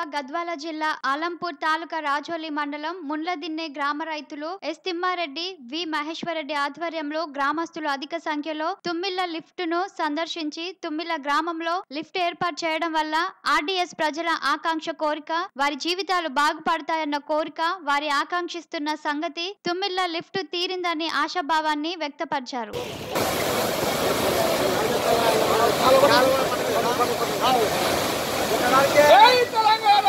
గద్వాల జిల్లా ఆలంపూర్ తాలూకా రాజోలి మండలం ముండ్లదిన్నె గ్రామ రైతులు ఎస్ తిమ్మారెడ్డి వి మహేశ్వరరెడ్డి ఆధ్వర్యంలో గ్రామస్తులు అధిక సంఖ్యలో తుమ్మిళ్ల లిఫ్ట్ ను సందర్శించి తుమ్మిళ్ల గ్రామంలో లిఫ్ట్ ఏర్పాటు చేయడం వల్ల ఆర్డీఎస్ ప్రజల ఆకాంక్ష కోరిక వారి జీవితాలు బాగుపడతాయన్న కోరిక వారి ఆకాంక్షిస్తున్న సంగతి తుమ్మిళ్ల లిఫ్ట్ తీరిందని ఆశాభావాన్ని వ్యక్తపరిచారు జై తెలంగాణ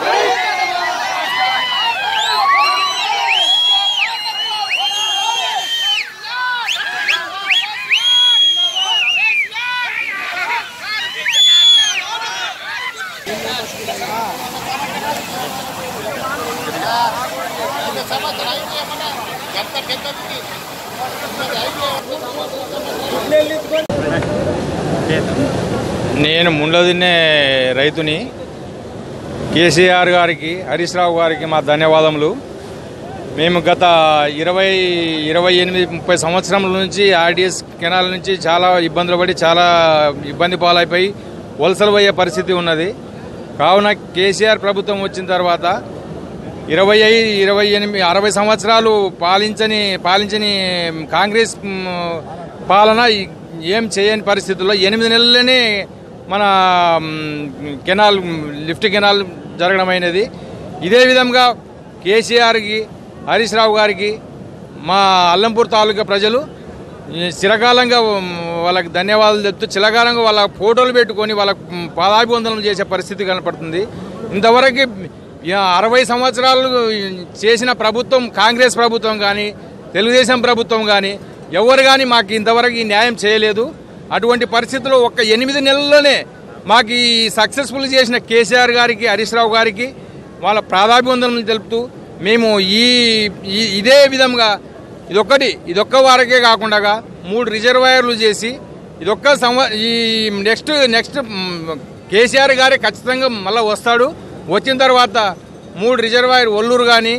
నేను ముండ్లదిన్నే రైతుని కేసీఆర్ గారికి హరీష్ రావు గారికి మా ధన్యవాదములు మేము గత ఇరవై ఇరవై ఎనిమిది ముప్పై సంవత్సరముల నుంచి ఆర్డీఎస్ కెనాల్ నుంచి చాలా ఇబ్బందులు పడి చాలా ఇబ్బంది పాలైపోయి వలసలు పోయే పరిస్థితి ఉన్నది కావున కేసీఆర్ ప్రభుత్వం వచ్చిన తర్వాత ఇరవై ఐదు ఇరవై ఎనిమిది అరవై సంవత్సరాలు పాలించని పాలించని కాంగ్రెస్ మ్, పాలన ఈ- ఏం చేయని పరిస్థితుల్లో ఎనిమిది నెలల్లోనే మన మ్, కెనాల్ లిఫ్ట్ కెనాల్ జరగడమైనది ఇదే విధంగా కేసీఆర్కి హరీష్ రావు గారికి మా అల్లంపూర్ తాలూకా ప్రజలు ఈ చిరకాలంగా మ్, వాళ్ళకి ధన్యవాదాలు చెప్తూ చిరకాలంగా వాళ్ళ ఫోటోలు పెట్టుకొని వాళ్ళ మ్, పాదాభివందనం చేసే పరిస్థితి కనపడుతుంది ఇంతవరకు యా, అరవై సంవత్సరాలు చేసిన ప్రభుత్వం కాంగ్రెస్ ప్రభుత్వం కానీ తెలుగుదేశం ప్రభుత్వం కానీ ఎవరు కానీ మాకు ఇంతవరకు ఈ న్యాయం చేయలేదు అటువంటి పరిస్థితుల్లో ఒక్క ఎనిమిది నెలల్లోనే మాకు ఈ సక్సెస్ఫుల్ చేసిన కేసీఆర్ గారికి హరీష్ రావు గారికి వాళ్ళ ప్రాధాభివందనం తెలుపుతూ మేము ఈ ఈ- ఇదే విధంగా ఇదొక్కటి ఇదొక్క వారకే కాకుండా మూడు రిజర్వాయర్లు చేసి ఇదొక్క సంవ ఈ నెక్స్ట్ నెక్స్ట్ మ్, కేసీఆర్ గారే ఖచ్చితంగా మళ్ళీ వస్తాడు వచ్చిన తర్వాత మూడు రిజర్వాయర్ ఒల్లూరు కానీ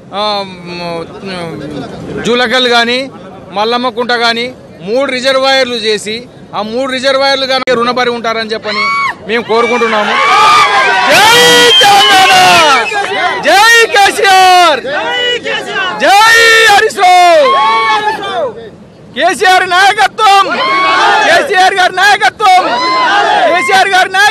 జూలకల్ కానీ మల్లమ్మకుంట కానీ మూడు రిజర్వాయర్లు చేసి ఆ మూడు రిజర్వాయర్లు కానీ రుణపడి ఉంటారని చెప్పని మేము కోరుకుంటున్నాము జై తెలంగాణ జై కేసీఆర్ జై హరీష్ రావు కేసీఆర్ నాయకత్వం కేసీఆర్ గారి నాయకత్వం కేసీఆర్ గారి నాయకత్వం